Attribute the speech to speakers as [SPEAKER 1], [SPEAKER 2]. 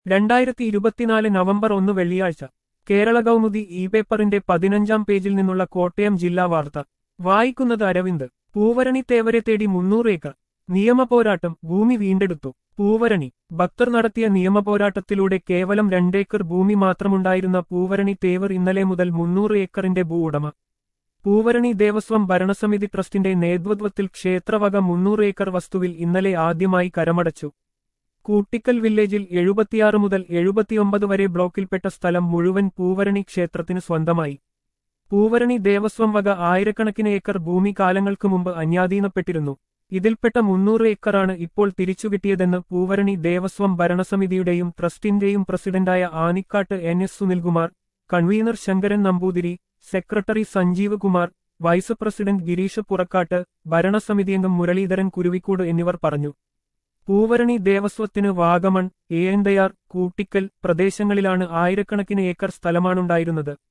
[SPEAKER 1] രണ്ടായിരത്തി ഇരുപത്തിനാല് നവംബർ ഒന്ന് വെള്ളിയാഴ്ച കേരള കൗമുദി ഇ പേപ്പറിന്റെ പതിനഞ്ചാം പേജിൽ നിന്നുള്ള കോട്ടയം ജില്ലാ വാർത്ത വായിക്കുന്നത് അരവിന്ദ് പൂവരണി തേവരെ തേടി മുന്നൂറ് ഏക്കർ നിയമപോരാട്ടം ഭൂമി വീണ്ടെടുത്തു പൂവരണി ഭക്തർ നടത്തിയ നിയമപോരാട്ടത്തിലൂടെ കേവലം രണ്ടേക്കർ ഭൂമി മാത്രമുണ്ടായിരുന്ന പൂവരണി തേവർ ഇന്നലെ മുതൽ മുന്നൂറ് ഏക്കറിന്റെ ഭൂ ഉടമ പൂവരണി ദേവസ്വം ഭരണസമിതി ട്രസ്റ്റിന്റെ നേതൃത്വത്തിൽ ക്ഷേത്രവക മുന്നൂറ് ഏക്കർ വസ്തുവിൽ ഇന്നലെ ആദ്യമായി കരമടച്ചു കൂട്ടിക്കൽ വില്ലേജിൽ എഴുപത്തിയാറ് മുതൽ എഴുപത്തിയൊമ്പത് വരെ ബ്ലോക്കിൽപ്പെട്ട സ്ഥലം മുഴുവൻ പൂവരണി ക്ഷേത്രത്തിന് സ്വന്തമായി പൂവരണി ദേവസ്വം വക ആയിരക്കണക്കിന് ഏക്കർ ഭൂമി കാലങ്ങൾക്ക് മുമ്പ് അന്യാധീനപ്പെട്ടിരുന്നു ഇതിൽപ്പെട്ട മുന്നൂറ് ഏക്കറാണ് ഇപ്പോൾ തിരിച്ചുകിട്ടിയതെന്ന് പൂവരണി ദേവസ്വം ഭരണസമിതിയുടെയും ട്രസ്റ്റിന്റെയും പ്രസിഡന്റായ Anikkattu N S Sunilkumar convener Sankaran Namboothiri secretary Sanjeev Kumar vice president Gireesh Purakkattu ഭരണസമിതിയംഗം മുരളീധരൻ കുരുവിക്കൂട് എന്നിവർ പറഞ്ഞു പൂവരണി ദേവസ്വത്തിന് വാഗമൺ ഏന്തയാർ കൂട്ടിക്കൽ പ്രദേശങ്ങളിലാണ് ആയിരക്കണക്കിന് ഏക്കർ സ്ഥലമാണുണ്ടായിരുന്നത്